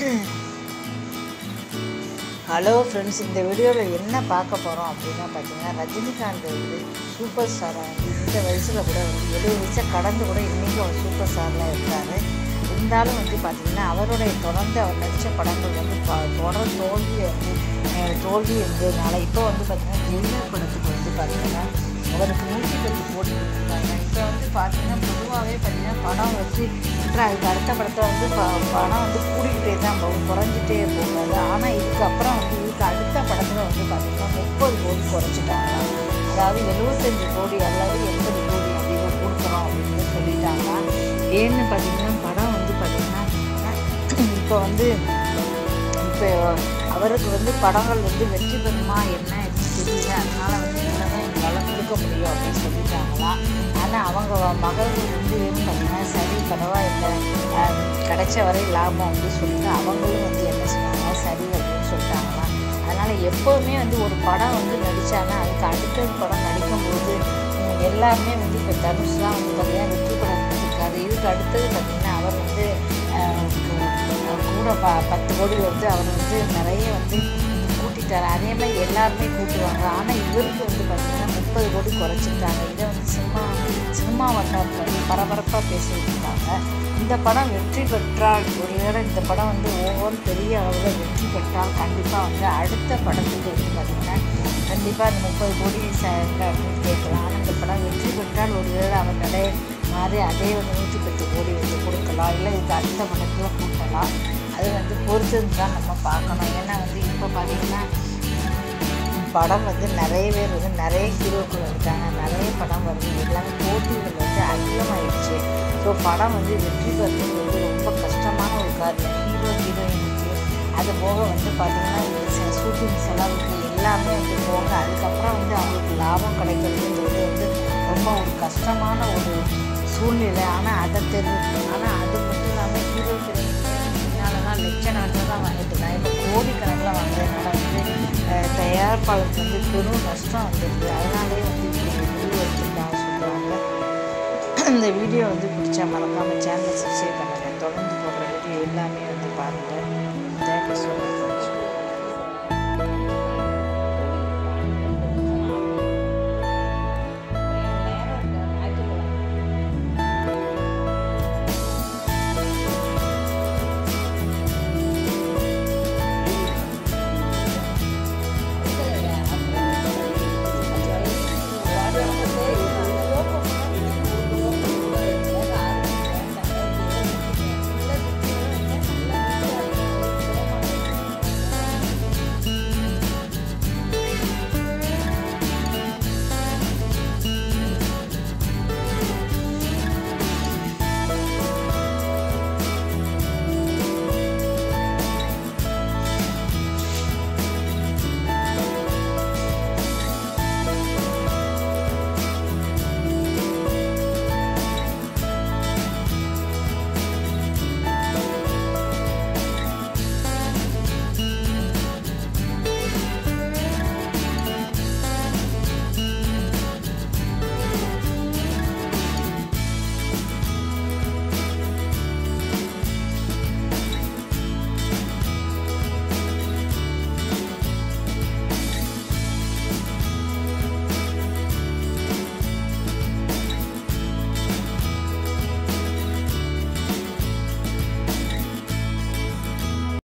hello friends இந்த வீடியோவில் என்ன பார்க்க போகிறோம் அப்படின்னா பார்த்தீங்கன்னா ரஜினிகாந்த் வந்து சூப்பர் ஸ்டாராக வந்து இந்த வயசில் கூட வந்து எழுபது வயசை கடந்து கூட இன்றைக்கும் அவர் சூப்பர் ஸ்டாரில் இருக்கார் இருந்தாலும் வந்து பார்த்திங்கன்னா அவருடைய தொடர்ந்து அவர் நடித்த படங்கள் வந்து ப தொடர் தோல்வி வந்து அஹ், தோல்வி இருந்ததுனால இப்போ வந்து பார்த்திங்கன்னா ஜெயிலர் படத்துக்கு வந்து பார்த்திங்கன்னா அவருக்கு நூற்றி பத்து கோடி கொடுத்துருக்காங்க இப்போ வந்து பார்த்தீங்கன்னா பொதுவாகவே பார்த்தீங்கன்னா படம் வச்சு அப்புறம் அதுக்கு அடுத்த படத்தை வந்து ப படம் வந்து கூடிக்கிட்டே தான் போகும் குறைஞ்சிட்டே போகாது ஆனால் இதுக்கப்புறம் வந்து இதுக்கு அடுத்த படத்தில் வந்து பார்த்திங்கன்னா முப்பது கோடி குறைச்சிட்டாங்க அதாவது எழுபத்தஞ்சு கோடி அல்லது எண்பது கோடி அப்படின்னு கொடுக்குறோம் அப்படின்னு சொல்லிட்டாங்க ஏன்னு பார்த்தீங்கன்னா படம் வந்து பார்த்திங்கன்னா இப்போ வந்து இப்போ அவருக்கு வந்து படங்கள் வந்து வெற்றி பெறுமா என்ன அப்படின்னு தெரியல அதனால வந்து இவ்வளோதான் எங்களால் கொடுக்க முடியும் அப்படின்னு சொல்லிட்டாங்களாம் ஆனால் அவங்க மகள்கள் வந்து பார்த்தீங்கன்னா சரி பரவாயில்லை அஹ், கிடைச்ச வரை லாபம் அப்படின்னு சொல்லிட்டு அவங்களும் வந்து என்ன சொன்னாங்க சரி அப்படின்னு சொல்லிட்டாங்களாம் அதனால் எப்போவுமே வந்து ஒரு படம் வந்து நடித்தாங்கன்னா அதுக்கு அடுத்த படம் நடிக்கும்போது உம், எல்லாருமே வந்து இப்போ தனுஷ்லாம் வந்து பார்த்தீங்கன்னா வெற்றி படம் நடிச்சிருக்காரு இதுக்கு அடுத்தது பார்த்திங்கன்னா அவர் வந்து அஹ், கூட ப பத்து கோடி வந்து அவர் வந்து நிறைய வந்து கூட்டிட்டார் அதே மாதிரி எல்லாருமே கூட்டுவாங்க ஆனால் இவருக்கு வந்து பார்த்திங்கன்னா முப்பது கோடி குறைச்சிருக்காங்க இதை வந்து சினிமா சினிமா வட்டாரத்தில் வந்து பரபரப்பாக பேசிட்டு இருக்காங்க இந்த படம் வெற்றி பெற்றால் ஒரு வேளை இந்த படம் வந்து ஒவ்வொரு பெரிய அளவில் வெற்றி பெற்றால் கண்டிப்பாக வந்து அடுத்த படத்துக்கு வந்து பார்த்திங்கன்னா கண்டிப்பாக அந்த முப்பது கோடி சேரல அப்படின்னு கேட்கலாம் ஆனால் இந்த படம் வெற்றி பெற்றால் ஒரு வேளை அவர் நடை மாறி அதே வந்து நூற்றி பத்து கோடி வந்து கொடுக்கலாம் இல்லை இதுக்கு அடுத்த படத்தில் கூட்டலாம் அது வந்து பொறுத்தது தான் நம்ம பார்க்கணும் ஏன்னா வந்து இப்போ பார்த்திங்கன்னா படம் வந்து நிறைய பேர் வந்து நிறைய ஹீரோக்கள் இருக்காங்க நிறைய படம் வருது எல்லாமே போட்டிகள் வந்து அதிகமாகிடுச்சு ஸோ படம் வந்து வெற்றி பெறுறது வந்து ரொம்ப கஷ்டமான ஒரு காரியம் ஹீரோ ஹீரோயினுக்கு அது போக வந்து பார்த்திங்கன்னா ஷூட்டிங் செலவுக்கு எல்லாமே வந்து போக அதுக்கப்புறம் வந்து அவங்களுக்கு லாபம் கிடைக்கிறதுன்றது வந்து ரொம்ப ஒரு கஷ்டமான ஒரு சூழ்நிலை ஆனால் அதை தெரிஞ்சு ஆனால் அது மட்டும் இல்லாமல் ஹீரோ பின்னாலலாம் லட்சக்கணக்கில் தான் வாங்கிட்டு இருக்காங்க இப்போ கோடிக்கணக்கில் வாங்குறதுனால வந்து அஹ், தயாரிப்பாளருக்கு வந்து பெரும் நஷ்டம் வந்துடுது அதனாலே வந்து இப்படி முடிவு எடுத்துருக்காங்க சொல்கிறாங்க இந்த வீடியோ வந்து பிடிச்சா மறக்காமல் சேனலை சப்ஸ்கிரைப்